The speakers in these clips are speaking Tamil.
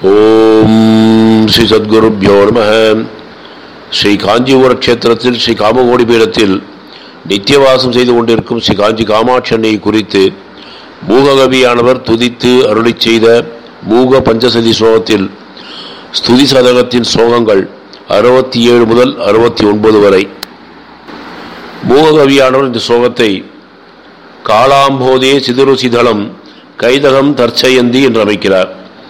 ஓம் ஸ்ரீ சத்குருப்யோ நம ஸ்ரீ காஞ்சிபுர கஷேத்திரத்தில் ஸ்ரீ காமகோடி பீடத்தில் நித்தியவாசம் செய்து கொண்டிருக்கும் ஸ்ரீ காஞ்சி காமாட்சனை குறித்து மூககவியானவர் துதித்து அருளிச் செய்த மூக பஞ்சசதி ஸ்லோகத்தில் ஸ்துதி சதகத்தின் ஸ்லோகங்கள் அறுபத்தி ஏழு முதல் அறுபத்தி ஒன்பது வரை மூககவியானவர் இந்த ஸ்லோகத்தை காளாம்போதே சிதறு சிதளம் கைதகம் தற்சயந்தி என்று அமைக்கிறார்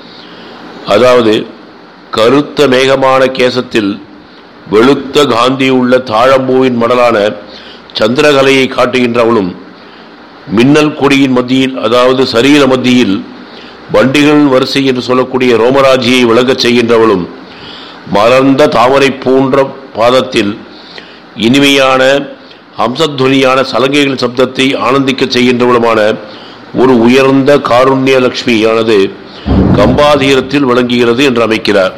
அதாவது கருத்த மேகமான கேசத்தில் வெளுத்த காந்தி உள்ள தாழம்பூவின் மடலான சந்திரகலையை காட்டுகின்றவளும் மின்னல் கொடியின் மத்தியில் அதாவது சரீர மத்தியில் வண்டிகள் வரிசை என்று சொல்லக்கூடிய ரோமராஜியை விளங்கச் செய்கின்றவளும் மலர்ந்த தாமரை போன்ற பாதத்தில் இனிமையான அம்சத்வனியான சலங்கைகள் சப்தத்தை ஆனந்திக்கச் செய்கின்றவளுமான ஒரு உயர்ந்த காருண்ய லட்சுமியானது கம்பாதீரத்தில் விளங்குகிறது என்று அமைக்கிறார்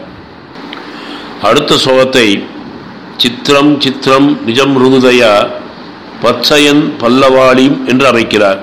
அடுத்த சோகத்தை சித்திரம் சித்திரம் நிஜம் ருதுதயா பச்சையன் பல்லவாளிம் என்று அமைக்கிறார்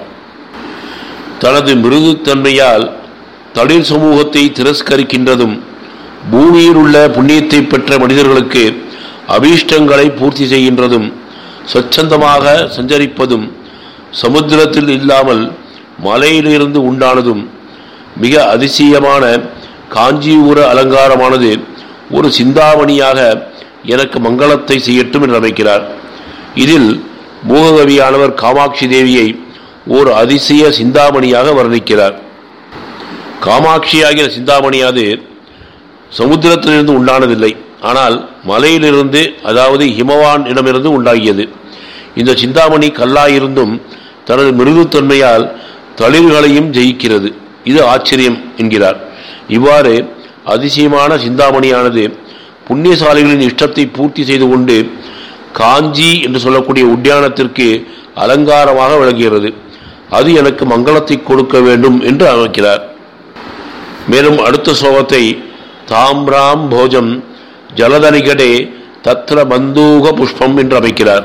தனது மிருதுத்தன்மையால் தளிர் சமூகத்தை திரஸ்கரிக்கின்றதும் பூமியில் உள்ள புண்ணியத்தை பெற்ற மனிதர்களுக்கு அபீஷ்டங்களை பூர்த்தி செய்கின்றதும் சொச்சந்தமாக சஞ்சரிப்பதும் சமுத்திரத்தில் இல்லாமல் மலையிலிருந்து உண்டானதும் மிக அதிசயமான காஞ்சிபுர அலங்காரமானது ஒரு சிந்தாமணியாக எனக்கு மங்களத்தை செய்யட்டும் என்று அமைக்கிறார் இதில் மூககவியானவர் காமாட்சி தேவியை ஒரு அதிசய சிந்தாமணியாக வர்ணிக்கிறார் காமாட்சியாகிய சிந்தாமணியாது சமுத்திரத்திலிருந்து உண்டானதில்லை ஆனால் மலையிலிருந்து அதாவது ஹிமவான் இடமிருந்து உண்டாகியது இந்த சிந்தாமணி கல்லாயிருந்தும் தனது மிருதுத்தன்மையால் தளிர்களையும் ஜெயிக்கிறது இது ஆச்சரியம் என்கிறார் இவ்வாறு அதிசயமான சிந்தாமணியானது புண்ணியசாலிகளின் இஷ்டத்தை பூர்த்தி செய்து கொண்டு காஞ்சி என்று சொல்லக்கூடிய உத்தியானத்திற்கு அலங்காரமாக விளங்குகிறது அது எனக்கு மங்களத்தை கொடுக்க வேண்டும் என்று அமைக்கிறார் மேலும் அடுத்த ஸ்லோகத்தை தாம்ராம் போஜம் ஜலதனிகடே தத்ர பந்தூக புஷ்பம் என்று அமைக்கிறார்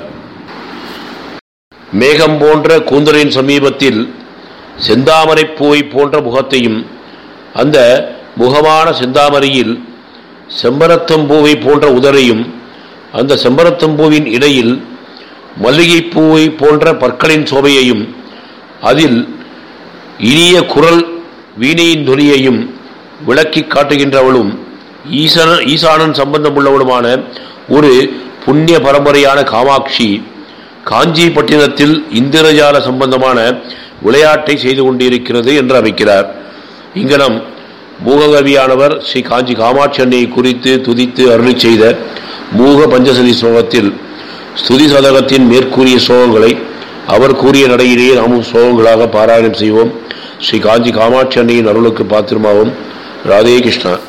மேகம் போன்ற கூந்தலின் சமீபத்தில் செந்தாமரை பூவை போன்ற முகத்தையும் அந்த முகமான செந்தாமரையில் செம்பரத்தம்பூவை போன்ற உதரையும் அந்த செம்பரத்தம்பூவின் இடையில் மல்லிகைப்பூவை போன்ற பற்களின் சோபையையும் அதில் இனிய குரல் வீணையின் துணியையும் விளக்கி காட்டுகின்றவளும் ஈசன ஈசானன் சம்பந்தம் உள்ளவளுமான ஒரு புண்ணிய பரம்பரையான காமாட்சி காஞ்சிப்பட்டினத்தில் இந்திரஜால சம்பந்தமான விளையாட்டை செய்து கொண்டிருக்கிறது என்று அமைக்கிறார் இங்கனம் மூககவியானவர் ஸ்ரீ காஞ்சி காமாட்சி அன்னையை குறித்து துதித்து அருளி செய்த மூக பஞ்சசதி ஸ்லோகத்தில் ஸ்துதி சதகத்தின் மேற்கூறிய ஸ்லோகங்களை அவர் கூறிய நடையிலேயே நாமும் ஸ்லோகங்களாக பாராயணம் செய்வோம் ஸ்ரீ காஞ்சி காமாட்சி அன்னையின் அருளுக்கு பாத்திரமாவும் ராதே கிருஷ்ணா